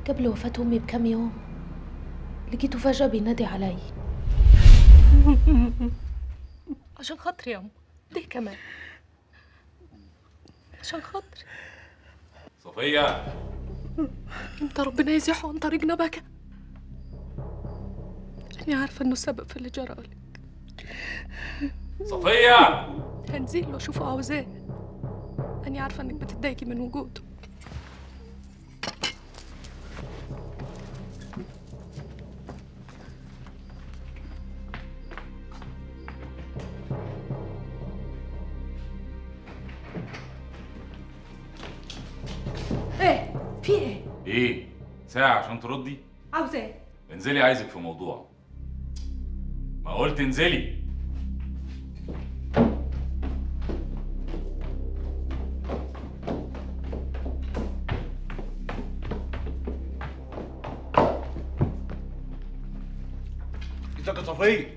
قبل وفاة أمي بكم يوم لقيته فجأة بينادي علي عشان خاطري يا أم ليه كمان عشان خاطري صفية امتى ربنا يزيحه عن طريقنا بقى أنا عارفة إنه السبب في اللي جرالي صفية هنزل له أشوفه عاوز إيه أنا عارفة إنك بتتضايقي من وجوده ايه في ايه ايه ساعة عشان تردي عاوز ايه انزلي عايزك في موضوع ما قلت انزلي ازيك يا صفية؟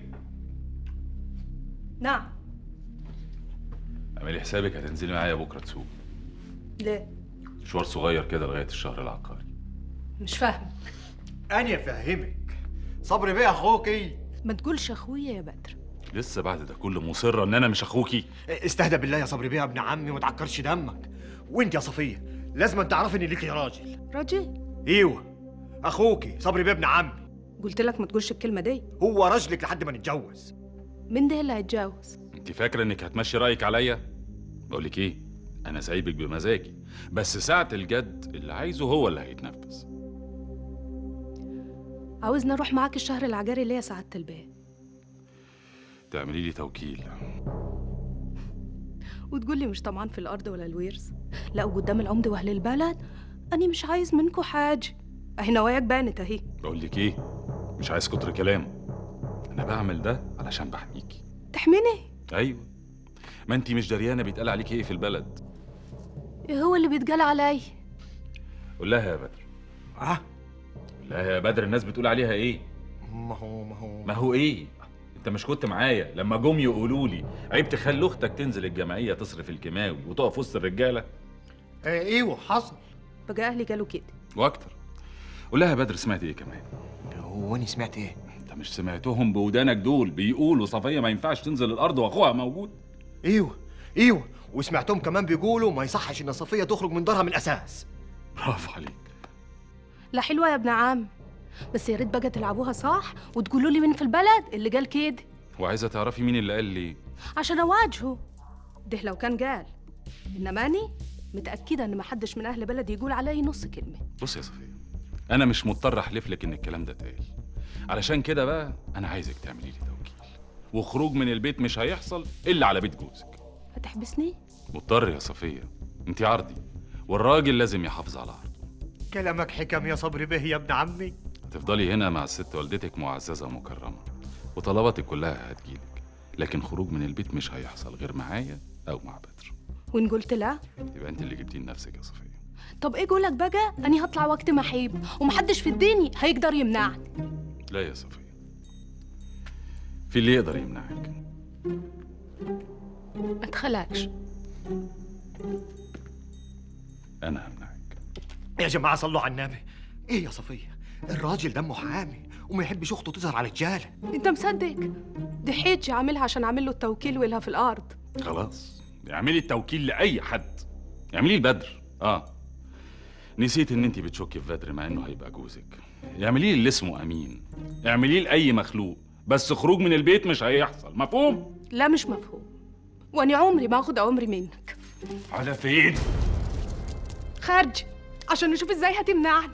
نعم اعملي حسابك هتنزلي معايا بكرة تسوق ليه مشوار صغير كده لغاية الشهر العقاري مش فاهم أنا أفهمك صبري بيه أخوكي ما تقولش اخويا يا بدر لسه بعد ده كله مصرة ان انا مش اخوكي استهدى بالله يا صبري بيه يا ابن عمي وما تعكرش دمك وانت يا صفية لازم تعرفي ان ليكي راجل راجل ايوه اخوكي صبري بيه ابن عمي قلت لك ما تقولش الكلمه دي هو راجلك لحد ما نتجوز مين ده اللي هيتجوز انت فاكرة انك هتمشي رأيك عليا بقولك ايه انا سايبك بمزاجي بس ساعة الجد اللي عايزه هو اللي هيتنفذ عاوزني اروح معاك الشهر العجاري ليه يا سعاده البيه تعملي لي توكيل وتقول لي مش طمعان في الارض ولا الورث لا وقدام العمد واهل البلد انا مش عايز منكم حاجه اهي نواياك بانت اهي بقولك ايه مش عايز كتر كلام انا بعمل ده علشان بحميكي تحميني ايوه ما انت مش دريانه بيتقال عليك ايه في البلد ايه هو اللي بيتقال علي قول لها يا بدر اه قول لها يا بدر الناس بتقول عليها ايه ما هو ما هو ما هو ايه انت مش كنت معايا لما جم يقولوا لي عيب تخلي اختك تنزل الجمعيه تصرف الكيماوي وتقف وسط الرجاله آه ايوه حصل بقى اهلي قالوا كده واكتر قول لها يا بدر سمعت ايه كمان هو انا سمعت ايه انت مش سمعتهم بودانك دول بيقولوا صفيه ما ينفعش تنزل الارض واخوها موجود ايوه ايوه وسمعتهم كمان بيقولوا ما يصحش ان صفيه تخرج من دارها من الاساس برافو عليك لا حلوه يا ابن عم بس يا ريت بقى تلعبوها صح وتقولوا لي مين في البلد اللي قال كده وعايزه تعرفي مين اللي قال لي عشان اواجهه ده لو كان قال انما اني متاكده ان محدش من اهل بلدي يقول علي نص كلمه بص يا صفيه انا مش مضطر احلف لك ان الكلام ده اتقال علشان كده بقى انا عايزك تعملي لي توكيل وخروج من البيت مش هيحصل الا على بيت جوزك هتحبسني مضطر يا صفيه انت عرضي والراجل لازم يحافظ على عرضه كلامك حكم يا صبري بيه يا ابن عمي هتفضلي هنا مع الست والدتك معززه ومكرمه وطلباتك كلها هتجيلك لكن خروج من البيت مش هيحصل غير معايا او مع بدر وان قلت لا يبقى انت اللي جبتيه لنفسك يا صفيه طب ايه قولك بقى اني هطلع وقت ما احب ومحدش في الدنيا هيقدر يمنعني لا يا صفيه في اللي يقدر يمنعك ما تخلقش انا همنعك يا جماعه صلوا على النبي ايه يا صفيه الراجل دمه حامي وما يحبش اخته تظهر على رجاله انت مصدق دي حيجي عاملها عشان اعمل له التوكيل ويلها في الارض خلاص اعملي التوكيل لاي حد اعمليه لبدر اه نسيت ان انت بتشكي في بدر مع انه هيبقى جوزك اعمليه اللي اسمه امين اعمليه لاي مخلوق بس خروج من البيت مش هيحصل مفهوم لا مش مفهوم واني عمري ما اخد عمري منك على فين خارج عشان نشوف ازاي هتمنعني